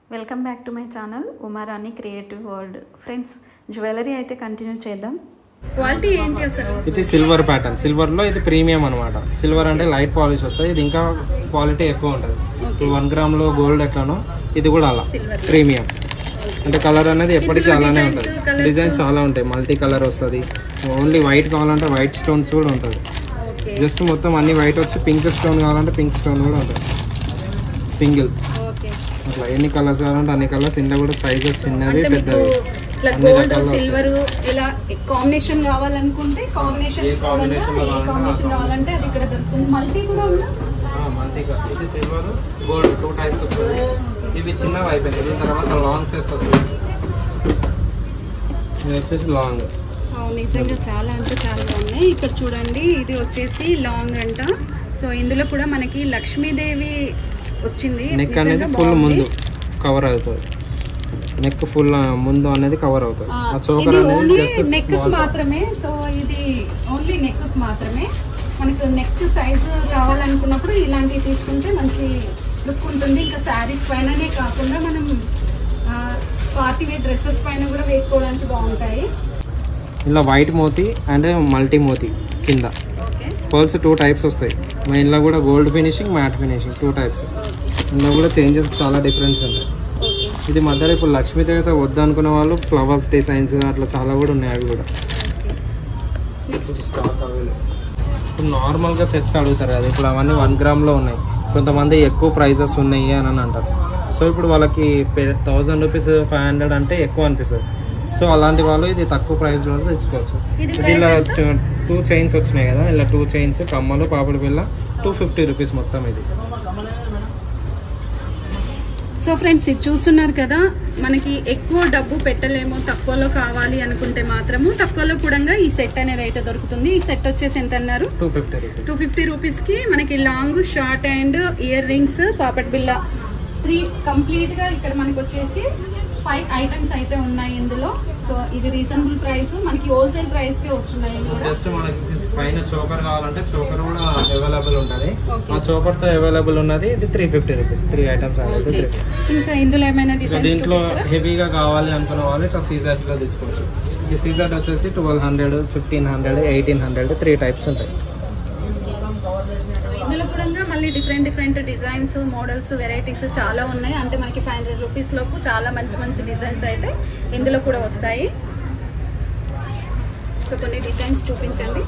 Welcome back to my channel Umarani creative world friends jewellery అయితే continue చేద్దాం quality ఏంటి అసలు ఇది సిల్వర్ ప్యాటర్న్ సిల్వర్ లో ఇది ప్రీమియం అనమాట సిల్వర్ అంటే లైట్ పాలిష్ వస్తుంది ఇది ఇంకా క్వాలిటీ ఎక్కువ ఉంటుంది ఓకే వన్ గ్రామ్ లో గోల్డ్ ఎట్లానో ఇది కూడా అలా సిల్వర్ ప్రీమియం అంటే కలర్ అనేది ఎప్పటికీ ఇందులో అలానే designs, ఉంటుంది colours. డిజైన్ చాలా ఉంటాయి మల్టీ కలర్ వస్తుంది ఓన్లీ వైట్ కావాలంటే వైట్ స్టోన్స్ కూడా ఉంటుంది ఓకే జస్ట్ మొత్తం అన్ని వైట్ వచ్చి పింక్ స్టోన్ కావాలంటే పింక్ స్టోన్ కూడా ఉంటుంది సింగిల్ ఓకే అట్లా ఎన్ని కలర్స్ కావాలంటే అన్ని కలర్స్ ఇంట్లో కూడా సైజెస్ చిన్నవి అంటే మీకు పెద్దవి ఇట్లా అన్ని గోల్డ్ రకాలు సిల్వర్ ఇలా కాంబినేషన్ కావాలనుకుంటే కాంబినేషన్ ఏ combination లో కావాలన్నా కాంబినేషన్ కావాలంటే అది ఇక్కడ దొరుకుతుంది మల్టీ కూడా ఉందా మల్టీగా ఇది సిల్వర్ గోల్డ్ టూ టైప్స్ వస్తుంది ఇవి చిన్నవి అయిపోయినాయి దీని తర్వాత లాంగ్ సెట్స్ వస్తుంది ఇది వచ్చేసి లాంగ్ అవును నిజంగా చాలా అంటే చాలా బాగున్నాయి ఇక్కడ చూడండి ఇది వచ్చేసి లాంగ్ అంట సో ఇందులో కూడా మనకి లక్ష్మీదేవి వచ్చింది నెక్ అనేది నిజంగా ఫుల్ బాగుంది. ముందు కవర్ అవుతుంది నెక్ ఫుల్ ముందు అనేది కవర్ అవుతుంది ఆ, ఆ చోకర్ ఇది అనేది ఓన్లీ జస్ట్ నెక్ మాత్రమే సో ఇది ఓన్లీ నెక్ మాత్రమే మనకు నెక్ సైజ్ కావాలనుకున్నప్పుడు ఇలాంటివి తీసుకుంటే మంచి లుక్ ఉంటుంది ఇంకా శారీస్ పైననే కాకుండా మనం పార్టీ వేర్ డ్రెస్సెస్ పైన కూడా వేసుకోవడానికి బాగుంటాయి ఇలా వైట్ మోతి అండ్ మల్టీ మోతి కింద ఓకే పర్ల్స్ టూ టైప్స్ వస్తాయి మెయిన్లో కూడా gold finishing matte finishing two types ఇందులో కూడా చేంజెస్ చాలా డిఫరెన్స్ ఉంటాయి ఓకే ఇది మధ్యలో ఇప్పుడు లక్ష్మీదేవత వద్దు అనుకునే వాళ్ళు ఫ్లవర్స్ డిజైన్స్ అట్లా చాలా కూడా ఉన్నాయి అవి కూడా నెక్స్ట్ స్టాక్ అవైలబుల్ ఇప్పుడు నార్మల్గా సెట్స్ అడుగుతారు కదా ఇప్పుడు అవన్నీ వన్ గ్రామ్లో ఉన్నాయి కొంతమంది ఎక్కువ ప్రైజెస్ ఉన్నాయి అని అని అంటారు సో ఇప్పుడు వాళ్ళకి థౌజండ్ రూపీస్ ఫైవ్ హండ్రెడ్ అంటే ఎక్కువ అనిపిస్తుంది సో అలాంటి వాళ్ళు ఇది తక్కువ ప్రైస్లో తీసుకోవచ్చు ఇది ఇది ఇలా price ఎంత? టూ చైన్స్ వచ్చినాయి కదా ఇలా టూ చైన్స్ కమ్మలు పాపడి పిల్ల టూ ఫిఫ్టీ రూపీస్ మొత్తం ఇది సో ఫ్రెండ్స్ ఇది చూస్తున్నారు కదా మనకి ఎక్కువ డబ్బు పెట్టలేము తక్కువలో కావాలి అనుకుంటే మాత్రము తక్కువలో కూడా ఈ సెట్ అనేది అయితే దొరుకుతుంది ఈ సెట్ వచ్చేసి ఎంత అన్నారు two fifty rupees two fifty rupees కి మనకి long short and earrings పాపట్ బిల్ల త్రీ కంప్లీట్ గా ఇక్కడ మనకి వచ్చేసి ఫైవ్ ఐటమ్స్ అయితే ఉన్నాయి ఇందులో సో ఇది రీజనబుల్ ప్రైస్ మనకి హోల్సేల్ ప్రైస్ కే వస్తున్నాయి ఇవి కూడా. జస్ట్ మనకి పైన చోకర్ కావాలంటే చోకర్ కూడా అవైలబుల్ ఉంటుంది Okay. ఆ చోకర్ తో అవైలబుల్ ఉన్నది ఇది three fifty rupees three items అయితే Okay. త్రీ ఇంకా ఇందులో ఏమైనా ఇక డిజైన్స్ దీంట్లో హెవీగా కావాలి అనుకున్న వాళ్ళు ఇట్లా సీజర్ లో తీసుకోవచ్చు ఈ సీజర్ వచ్చేసి twelve hundred fifteen hundred eighteen hundred three types ఉంటాయి సో ఇందులో కూడా మళ్ళీ different different designs models varieties చాలా ఉన్నాయి అంటే మనకి ఫైవ్ హండ్రెడ్ రూపీస్ లోపు చాలా మంచి మంచి డిజైన్స్ అయితే ఇందులో కూడా వస్తాయి సో కొన్ని డిజైన్స్ చూపించండి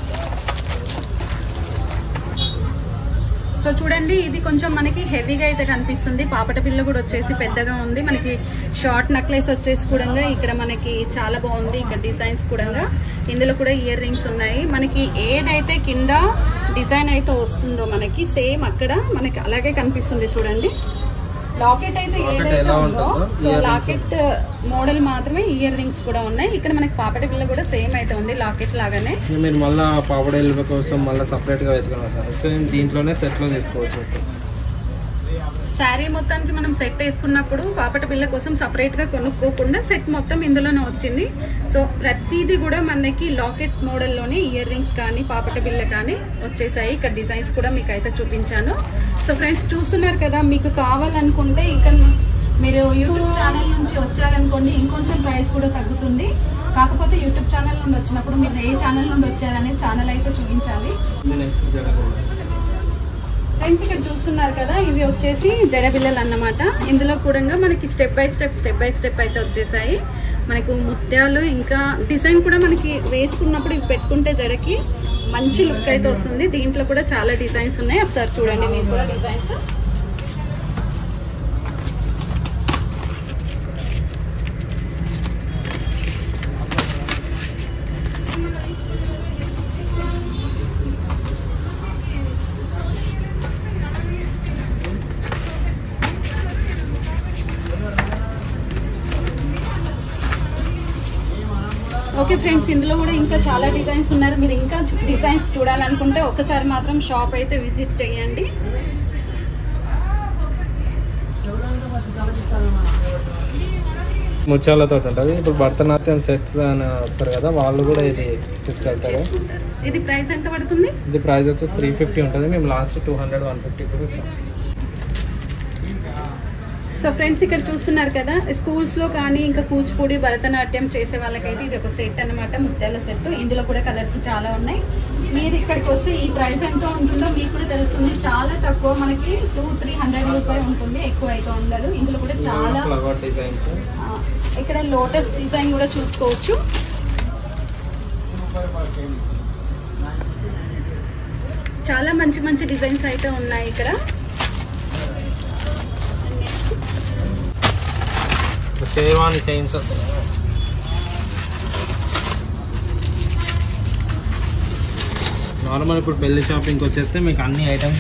సో చూడండి ఇది కొంచెం మనకి హెవీగా అయితే కనిపిస్తుంది పాపట పిల్ల కూడా వచ్చేసి పెద్దగా ఉంది మనకి షార్ట్ నెక్లెస్ వచ్చేసి కూడా ఇక్కడ మనకి చాలా బాగుంది ఇక్కడ డిజైన్స్ కూడా ఇందులో కూడా ఇయర్ రింగ్స్ ఉన్నాయి మనకి ఏదైతే కింద డిజైన్ అయితే వస్తుందో మనకి సేమ్ అక్కడ మనకి అలాగే కనిపిస్తుంది చూడండి లాకెట్ అయితే Locket ఏదైతే ఎలా ఉందో ఉంటుందో, so ear rings locket model మాత్రమే ఇయర్ రింగ్స్ కూడా ఉన్నాయి ఇక్కడ మనకి పాపట పిల్ల కూడా సేమ్ అయితే ఉంది లాకెట్ లాగానే ఇక మీరు మళ్ళీ పాపడేళ్ళ కోసం మళ్ళీ సపరేట్గా వెతుకుని వస్తారు సో దీంట్లోనే సెట్లో తీసుకోవచ్చు శారీ మొత్తానికి మనం సెట్ వేసుకున్నప్పుడు పాపట పిల్ల కోసం సపరేట్ గా కొనుక్కోకుండా సెట్ మొత్తం ఇందులోనే వచ్చింది సో ప్రతిదీ కూడా మనకి లాకెట్ మోడల్లోనే ఇయర్ రింగ్స్ కానీ పాపట బిల్ల కానీ వచ్చేసాయి ఇక్కడ డిజైన్స్ కూడా మీకు అయితే చూపించాను సో ఫ్రెండ్స్ చూస్తున్నారు కదా మీకు కావాలనుకుంటే ఇక్కడ మీరు యూట్యూబ్ ఛానల్ నుంచి వచ్చారనుకోండి ఇంకొంచెం ప్రైస్ కూడా తగ్గుతుంది కాకపోతే యూట్యూబ్ ఛానల్ నుండి వచ్చినప్పుడు మీరు ఏ ఛానల్ నుండి వచ్చారనే ఛానల్ అయితే చూపించాలి నెక్స్ట్ జరగదు ఫ్రెండ్స్ ఇక్కడ చూస్తున్నారు కదా ఇవి వచ్చేసి జడబిల్లలు అన్నమాట ఇందులో కూడా మనకి step by step step by step అయితే వచ్చేసాయి మనకు ముత్యాలు ఇంకా డిజైన్ కూడా మనకి వేసుకున్నప్పుడు ఇవి పెట్టుకుంటే జడకి మంచి లుక్ అయితే వస్తుంది దీంట్లో కూడా చాలా డిజైన్స్ ఉన్నాయి ఒకసారి చూడండి మీరు కూడా డిజైన్స్ ఓకే ఫ్రెండ్స్ ఇందులో కూడా ఇంకా చాలా డిజైన్స్ ఉన్నారు మీరు ఇంకా డిజైన్స్ చూడాలనుకుంటే ఒకసారి మాత్రం షాప్ అయితే విజిట్ చేయండి ముత్యాలతో ఉంటుంది ఇప్పుడు భరతనాట్యం సెట్స్ అని వస్తారు కదా వాళ్ళు కూడా ఇది తీసుకెళ్తారు ఇది ప్రైస్ ఎంత పడుతుంది ఇది ప్రైస్ వచ్చేసి త్రీ ఫిఫ్టీ ఉంటుంది మేము last two hundred one fifty కూడా ఇస్తాం సో ఫ్రెండ్స్ ఇక్కడ చూస్తున్నారు కదా స్కూల్స్ లో కానీ ఇంకా కూచిపూడి భరతనాట్యం చేసే వాళ్ళకైతే ఇది ఒక సెట్ అన్నమాట ముత్యాల సెట్ ఇందులో కూడా కలర్స్ చాలా ఉన్నాయి మీరు ఇక్కడికి వస్తే ఈ ప్రైస్ ఎంత ఉంటుందో మీకు కూడా తెలుస్తుంది చాలా తక్కువ మనకి టూ త్రీ హండ్రెడ్ రూపాయలు ఉంటుంది ఎక్కువ అయితే ఉండదు ఇందులో కూడా చాలా ఫ్లవర్ డిజైన్స్ ఆ, ఇక్కడ లోటస్ డిజైన్ కూడా చూసుకోవచ్చు చాలా మంచి మంచి డిజైన్స్ అయితే ఉన్నాయి ఇక్కడ నెక్స్ట్ షేర్వాణి చైన్స్ వస్తాయి నార్మల్ ఇప్పుడు పెళ్లి షాపింగ్కి వచ్చేస్తే మీకు అన్ని ఐటమ్స్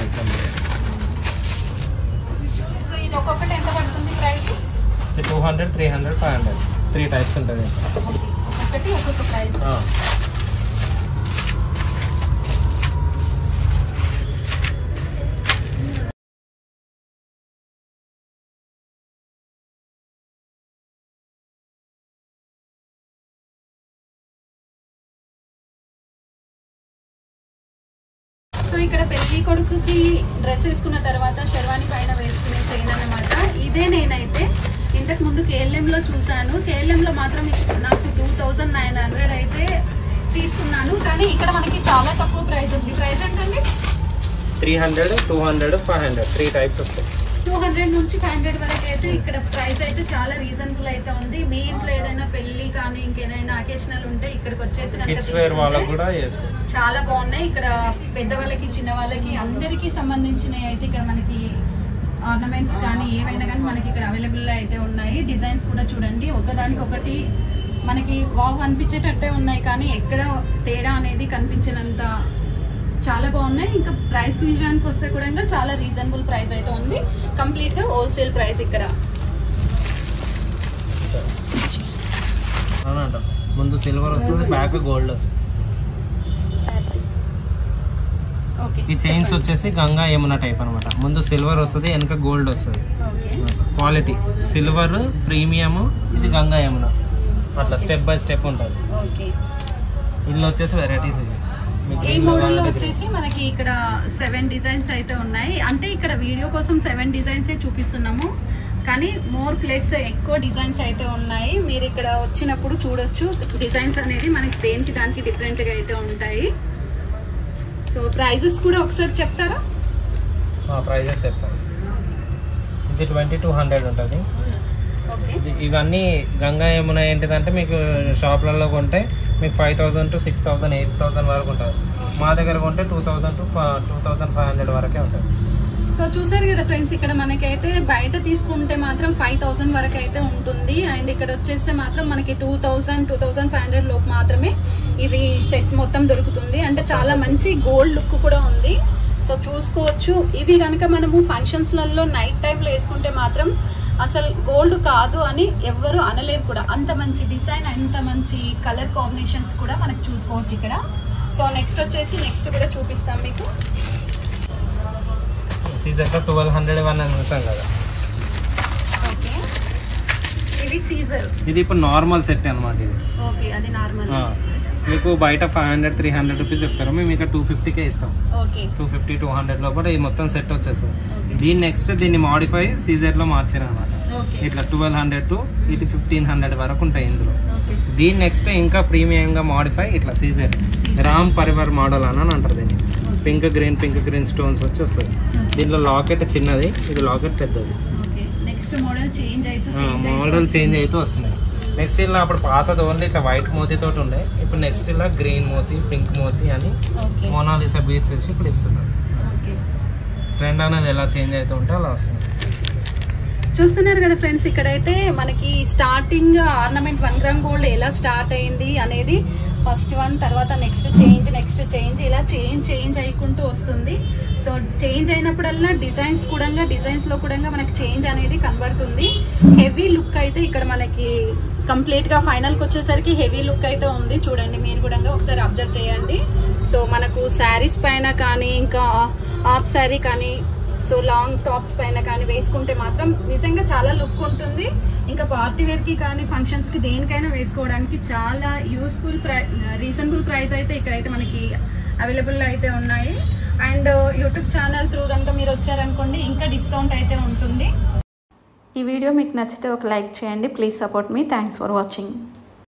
సో ఇది ఒక్కొక్కటి ఎంత పడుతుంది price two hundred three hundred five hundred three types ఉంటుంది ఒక్కొక్కటి ఒక్కొక్క ప్రైస్ సో ఇక్కడ పెళ్లి కొడుకుకి డ్రెస్ వేసుకున్న తర్వాత శర్వాణి పైన వేసుకునే చైన్ అన్నమాట ఇదే నేనైతే ఇంతకు ముందు KLM లో చూసాను KLM లో మాత్రం నాకు టూ థౌజండ్ నైన్ హండ్రెడ్ అయితే తీసుకున్నాను కానీ ఇక్కడ మనకి చాలా తక్కువ ప్రైస్ ఉంది ప్రైస్ ఏంటండి three hundred two hundred five hundred three types వస్తాయి టూ హండ్రెడ్ నుంచి ఫైవ్ హండ్రెడ్ వరకు అయితే ఇక్కడ ప్రైస్ అయితే చాలా రీజనబుల్ అయితే ఉంది మీ ఇంట్లో ఏదైనా పెళ్లి కానీ ఇంకేదైనా అకేషనల్ ఉంటే ఇక్కడికి వచ్చేసి కనుక కిడ్స్ వేర్ వాళ్ళకు తీసుకుంటే కూడా వేసుకోవచ్చు చాలా బాగున్నాయి ఇక్కడ పెద్దవాళ్ళకి చిన్న వాళ్ళకి అందరికీ సంబంధించినవి అయితే ఇక్కడ మనకి ఆర్నమెంట్స్ కానీ ఏవైనా కానీ మనకి ఇక్కడ అవైలబుల్ అయితే ఉన్నాయి డిజైన్స్ కూడా చూడండి ఒకదానికి ఒకటి మనకి వావ్ అనిపించేటట్టే ఉన్నాయి కానీ ఎక్కడ తేడా అనేది కనిపించినంత చాలా బాగున్నాయి ఇంకా ప్రైస్ విషయానికి వస్తే కూడా ఇంకా చాలా రీజనబుల్ ప్రైస్ అయితే ఉంది కంప్లీట్ గా హోల్సేల్ ప్రైస్ ఇక్కడ అని అంటాం ముందు సిల్వర్ వస్తుంది బ్యాక్ గోల్డ్ వస్తుంది ఓకే ఈ చైన్స్ వచ్చేసి గంగా యమున టైప్ అన్నమాట ముందు సిల్వర్ వస్తుంది వెనక గోల్డ్ వస్తుంది ఓకే క్వాలిటీ సిల్వర్ ప్రీమియం ఇది గంగా యమున అట్లా స్టెప్ బై స్టెప్ ఉంటుంది ఓకే ఇల్లు వచ్చేసి వెరైటీస్ ఇది మీకు ఈ green మోడల్ లో కావాలంటే వచ్చేసి మనకి ఇక్కడ సెవెన్ డిజైన్స్ అయితే ఉన్నాయి అంటే ఇక్కడ వీడియో కోసం సెవెన్ డిజైన్స్ చూపిస్తున్నాము కానీ మోర్ ప్లేస్ ఎక్కువ డిజైన్స్ అయితే ఉన్నాయి మీరు ఇక్కడ వచ్చినప్పుడు చూడొచ్చు డిజైన్స్ అనేది మనకి దేనికి దానికి డిఫరెంట్ గా అయితే ఉంటాయి సో ప్రైజెస్ కూడా ఒకసారి చెప్తారా ప్రైజెస్ చెప్తాను ఇది ట్వంటీ టూ హండ్రెడ్ ఉంటుంది ఓకే ఇది- ఇవన్నీ గంగా యమున ఏంటిదంటే మీకు షాప్లలో కొంటే మీకు five thousand to six thousand eight thousand వరకు ఉంటుంది మా దగ్గర కొంటే two thousand to two thousand five hundred వరకే ఉంటుంది సో చూసారు కదా ఫ్రెండ్స్ ఇక్కడ మనకైతే బయట తీసుకుంటే మాత్రం ఫైవ్ థౌసండ్ వరకు అయితే ఉంటుంది అండ్ ఇక్కడ వచ్చేస్తే మాత్రం మనకి two thousand two thousand five hundred లోపు మాత్రమే ఇవి సెట్ మొత్తం దొరుకుతుంది అంటే చాలా మంచి గోల్డ్ లుక్ కూడా ఉంది సో చూసుకోవచ్చు ఇవి కనుక మనము ఫంక్షన్స్ లలో నైట్ టైంలో వేసుకుంటే మాత్రం అసలు గోల్డ్ కాదు అని ఎవ్వరు అనలేరు కూడా అంత మంచి డిజైన్ అంత మంచి కలర్ కాంబినేషన్స్ కూడా మనకు చూసుకోవచ్చు ఇక్కడ సో నెక్స్ట్ వచ్చేసి నెక్స్ట్ కూడా చూపిస్తాం మీకు సీజన్లో ట్వెల్వ్ హండ్రెడ్ వన్ అని చూసాం కదా ఓకే ఇది సీజర్ ఇది ఇప్పుడు నార్మల్ సెట్ అనమాట ఇది ఓకే అది నార్మల్ ఆ, మీకు బయట five hundred three hundred rupees చెప్తారు మేము ఇక్కడ టూ ఫిఫ్టీకే ఇస్తాం okay two fifty two hundred లోపల ఈ మొత్తం సెట్ వచ్చేస్తుంది ఓకే దీని నెక్స్ట్ దీన్ని మాడిఫై సీజర్లో మార్చారు అనమాట ఓకే ఇట్లా ట్వెల్వ్ హండ్రెడ్ టు ఇది ఫిఫ్టీన్ హండ్రెడ్ వరకు ఉంటాయి ఇందులో ఓకే దీని నెక్స్ట్ ఇంకా ప్రీమియంగా మాడిఫై ఇట్లా సీజర్ రామ్ పరివార్ మోడల్ అని అని అంటారు దీన్ని pink green pink green stones వచ్చి వస్తుంది దీంట్లో లాకెట్ చిన్నది ఇది లాకెట్ పెద్దది ఓకే నెక్స్ట్ మోడల్ చేంజ్ అయితే చేంజ్ మోడల్ చేంజ్ అవుతూ వస్తున్నాయి నెక్స్ట్ ఇలా అప్పుడు పాతది ఓన్లీ ఇట్లా వైట్ మోతీ తోటి ఉండే ఇప్పుడు నెక్స్ట్ ఇలా గ్రీన్ మోతీ పింక్ మోతీ అని ఓకే మోనాలిసా బీట్స్ వేసి ఇప్పుడు ఇస్తున్నారు ఓకే ట్రెండ్ అనేది ఎలా చేంజ్ అవుతూ ఉంటే అలా వస్తుంది చూస్తున్నారు కదా ఫ్రెండ్స్ ఇక్కడైతే మనకి starting ornament one gram gold ఎలా స్టార్ట్ అయింది అనేది ఫస్ట్ వన్ తర్వాత నెక్స్ట్ చేంజ్ నెక్స్ట్ చేంజ్ ఇలా చేంజ్ చేంజ్ అయ్యుకుంటూ వస్తుంది సో చేంజ్ అయినప్పుడల్లా డిజైన్స్ కూడా డిజైన్స్ లో కూడా మనకి చేంజ్ అనేది కనబడుతుంది హెవీ లుక్ అయితే ఇక్కడ మనకి కంప్లీట్ గా ఫైనల్ కి వచ్చేసరికి హెవీ లుక్ అయితే ఉంది చూడండి మీరు కూడా ఒకసారి అబ్జర్వ్ చేయండి సో మనకు శారీస్ పైన కానీ ఇంకా హాఫ్ శారీ కానీ సో లాంగ్ టాప్స్ పైన కానీ వేసుకుంటే మాత్రం నిజంగా చాలా లుక్ ఉంటుంది ఇంకా పార్టీ వేర్ కి కానీ ఫంక్షన్స్ కి దేనికైనా వేసుకోవడానికి చాలా యూస్ఫుల్ ప్రై రీజనబుల్ ప్రైస్ అయితే ఇక్కడైతే మనకి అవైలబుల్ అయితే ఉన్నాయి అండ్ యూట్యూబ్ ఛానల్ త్రూ కనుక మీరు వచ్చారనుకోండి ఇంకా డిస్కౌంట్ అయితే ఉంటుంది ఈ వీడియో మీకు నచ్చితే ఒక లైక్ చేయండి ప్లీజ్ సపోర్ట్ మీ థ్యాంక్స్ ఫర్ వాచింగ్